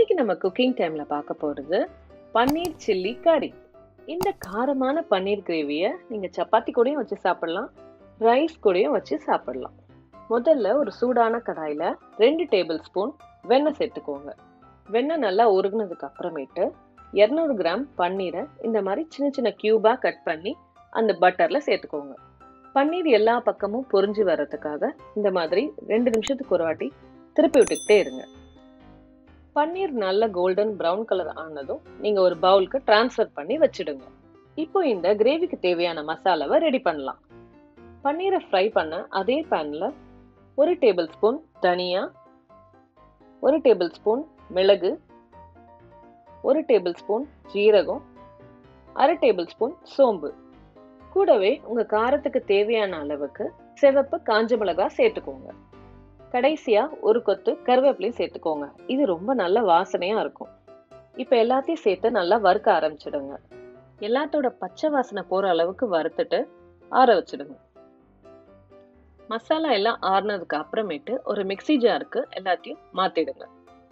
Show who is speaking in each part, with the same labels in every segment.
Speaker 1: இன்னைக்கு நம்ம குக்கிங் டைம்ல பார்க்க போறது பன்னீர் சில்லி கறி இந்த காரமான பன்னீர் கிரேவியை நீங்க சப்பாத்தி கூடயும் வச்சு சாப்பிடலாம் ரைஸ் கூடயும் வச்சு சாப்பிடலாம் முதல்ல ஒரு சூடான கடாயில ரெண்டு டேபிள் ஸ்பூன் வெண்ணெய் சேர்த்துக்கோங்க வெண்ணெய் நல்லா உருகுனதுக்கு அப்புறமேட்டு இரநூறு கிராம் பன்னீரை இந்த மாதிரி சின்ன சின்ன கியூபா கட் பண்ணி அந்த பட்டர்ல சேர்த்துக்கோங்க பன்னீர் எல்லா பக்கமும் பொரிஞ்சு வர்றதுக்காக இந்த மாதிரி ரெண்டு நிமிஷத்துக்கு ஒரு வாட்டி திருப்பி விட்டுக்கிட்டே இருங்க பன்னீர் நல்ல கோல்டன் ப்ரௌன் கலர் ஆனதும் நீங்க ஒரு பவுலுக்கு டிரான்ஸ்ஃபர் பண்ணி வச்சிடுங்க இப்போ இந்த கிரேவிக்கு தேவையான மசாலாவை ரெடி பண்ணலாம் பன்னீரை ஃப்ரை பண்ண அதே பேன்ல ஒரு டேபிள் ஸ்பூன் தனியா ஒரு டேபிள் ஸ்பூன் மிளகு ஒரு டேபிள் ஸ்பூன் ஜீரகம் அரை டேபிள் ஸ்பூன் சோம்பு கூடவே உங்க காரத்துக்கு தேவையான அளவுக்கு சிவப்பு காஞ்ச மிளகாய் சேர்த்துக்கோங்க கடைசியா ஒரு கொத்து கருவேப்பிலையும் சேர்த்துக்கோங்க இது ரொம்ப நல்ல வாசனையா இருக்கும் இப்ப எல்லாத்தையும் சேர்த்து நல்லா வறுக்க ஆரம்பிச்சிடுங்க எல்லாத்தோட பச்சை வாசனை போற அளவுக்கு வறுத்துட்டு ஆற வச்சிடுங்க மசாலா எல்லாம் ஆறுனதுக்கு அப்புறமேட்டு ஒரு மிக்சி ஜாருக்கு எல்லாத்தையும் மாத்திடுங்க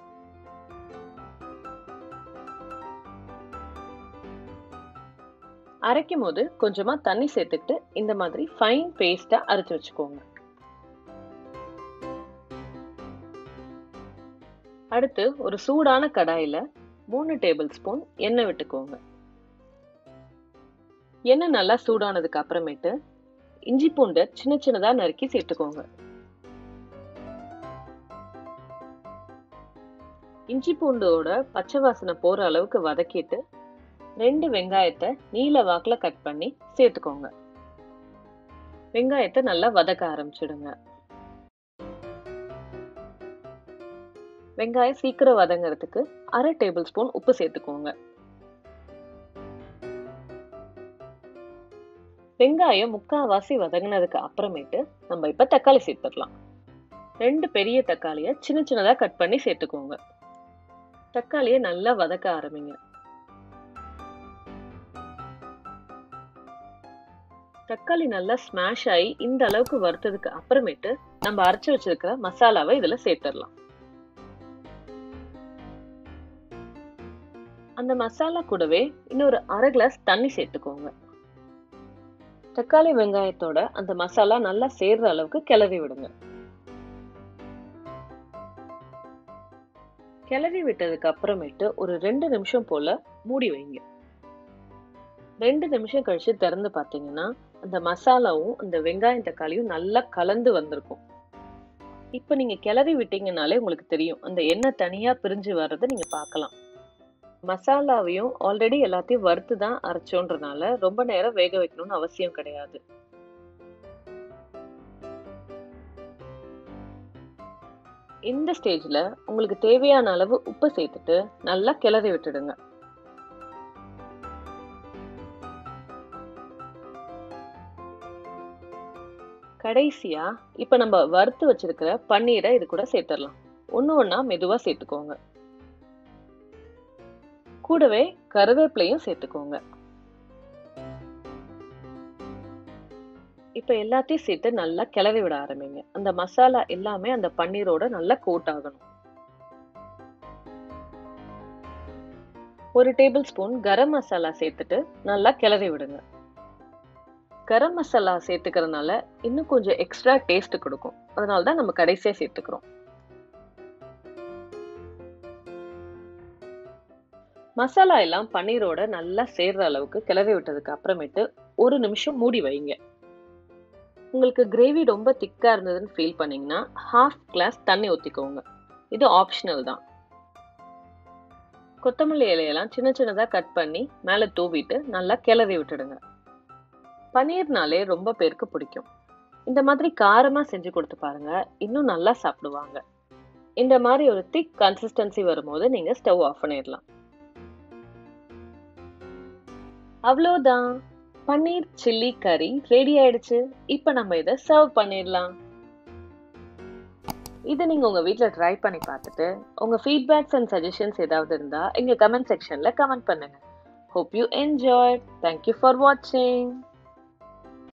Speaker 1: அரைக்கும் போது கொஞ்சமா தண்ணி சேர்த்துட்டு இந்த மாதிரி ஃபைன் பேஸ்டா அரைச்சு வச்சுக்கோங்க அடுத்து ஒரு சூடான கடாயில மூணு டேபிள் ஸ்பூன் எண்ணெய் விட்டுக்கோங்க எண்ணெய் நல்லா சூடானதுக்கு அப்புறமேட்டு இஞ்சி பூண்டை சின்ன சின்னதா நறுக்கி சேர்த்துக்கோங்க இஞ்சி பூண்டோட பச்சை வாசனை போற அளவுக்கு வதக்கிட்டு ரெண்டு வெங்காயத்தை நீல வாக்குல கட் பண்ணி சேர்த்துக்கோங்க வெங்காயத்தை நல்லா வதக்க ஆரம்பிச்சிடுங்க வெங்காயம் சீக்கிரம் வதங்கிறதுக்கு அரை டேபிள் ஸ்பூன் உப்பு சேர்த்துக்கோங்க வெங்காயம் முக்காவாசி வதங்கினதுக்கு அப்புறமேட்டு நம்ம இப்ப தக்காளி சேர்த்துடலாம் ரெண்டு பெரிய தக்காளிய சின்ன சின்னதா கட் பண்ணி சேர்த்துக்கோங்க தக்காளியை நல்லா வதக்க ஆரம்பிங்க தக்காளி நல்லா ஸ்மாஷ் ஆகி இந்த அளவுக்கு வறுத்ததுக்கு அப்புறமேட்டு நம்ம அரைச்சு வச்சிருக்கிற மசாலாவை இதுல சேர்த்துடலாம் அந்த மசாலா கூடவே இன்னொரு அரை கிளாஸ் தண்ணி சேர்த்துக்கோங்க தக்காளி வெங்காயத்தோட அந்த மசாலா நல்லா சேர்ற அளவுக்கு கிளறி விடுங்க கிளறி விட்டதுக்கு அப்புறமேட்டு ஒரு ரெண்டு நிமிஷம் போல மூடி வைங்க ரெண்டு நிமிஷம் கழிச்சு திறந்து பார்த்தீங்கன்னா அந்த மசாலாவும் அந்த வெங்காயம் தக்காளியும் நல்லா கலந்து வந்திருக்கும் இப்போ நீங்க கிளறி விட்டீங்கனாலே உங்களுக்கு தெரியும் அந்த எண்ணெய் தனியா பிரிஞ்சு வர்றதை நீங்க பார்க்கலாம் மசாலாவையும் ஆல்ரெடி எல்லாத்தையும் வறுத்து தான் அரைச்சோன்றனால ரொம்ப நேரம் வேக வைக்கணும்னு அவசியம் கிடையாது இந்த ஸ்டேஜ்ல உங்களுக்கு தேவையான அளவு உப்பு சேர்த்துட்டு நல்லா கிளறி விட்டுடுங்க கடைசியா இப்ப நம்ம வறுத்து வச்சிருக்கிற பன்னீரை இது கூட சேர்த்துடலாம் ஒண்ணு ஒண்ணா மெதுவா சேர்த்துக்கோங்க கூடவே கருவேப்பிலையும் சேர்த்துக்கோங்க இப்ப எல்லாத்தையும் சேர்த்து நல்லா கிளறி விட ஆரம்பிங்க அந்த மசாலா எல்லாமே அந்த பன்னீரோட நல்லா கோட் ஆகணும் ஒரு டேபிள் ஸ்பூன் கரம் மசாலா சேர்த்துட்டு நல்லா கிளறி விடுங்க கரம் மசாலா சேர்த்துக்கிறதுனால இன்னும் கொஞ்சம் எக்ஸ்ட்ரா டேஸ்ட் கொடுக்கும் அதனால தான் நம்ம கடைசியா சேர்த்துக்கிறோம் மசாலா எல்லாம் பன்னீரோட நல்லா சேர்ற அளவுக்கு கிளறி விட்டதுக்கு அப்புறமேட்டு ஒரு நிமிஷம் மூடி வைங்க உங்களுக்கு கிரேவி ரொம்ப திக்கா இருந்ததுன்னு ஃபீல் பண்ணீங்கன்னா ஹாஃப் கிளாஸ் தண்ணி ஊற்றிக்கோங்க இது ஆப்ஷனல் தான் கொத்தமல்லி இலையெல்லாம் சின்ன சின்னதாக கட் பண்ணி மேலே தூவிட்டு நல்லா கிளறி விட்டுடுங்க பன்னீர்னாலே ரொம்ப பேருக்கு பிடிக்கும் இந்த மாதிரி காரமாக செஞ்சு கொடுத்து பாருங்க இன்னும் நல்லா சாப்பிடுவாங்க இந்த மாதிரி ஒரு திக் கன்சிஸ்டன்சி வரும்போது நீங்கள் ஸ்டவ் ஆஃப் பண்ணிடலாம் அவ்வளோதான் பன்னீர் சில்லி கறி ரெடி ஆயிடுச்சு இப்போ நம்ம இதை சர்வ் பண்ணிடலாம் இதை நீங்க உங்க வீட்ல ட்ரை பண்ணி பார்த்துட்டு உங்க ஃபீட்பேக்ஸ் அண்ட் சஜஷன்ஸ் ஏதாவது இருந்தா எங்க கமெண்ட் செக்ஷன்ல கமெண்ட் பண்ணுங்க hope you enjoy thank you for வாட்சிங்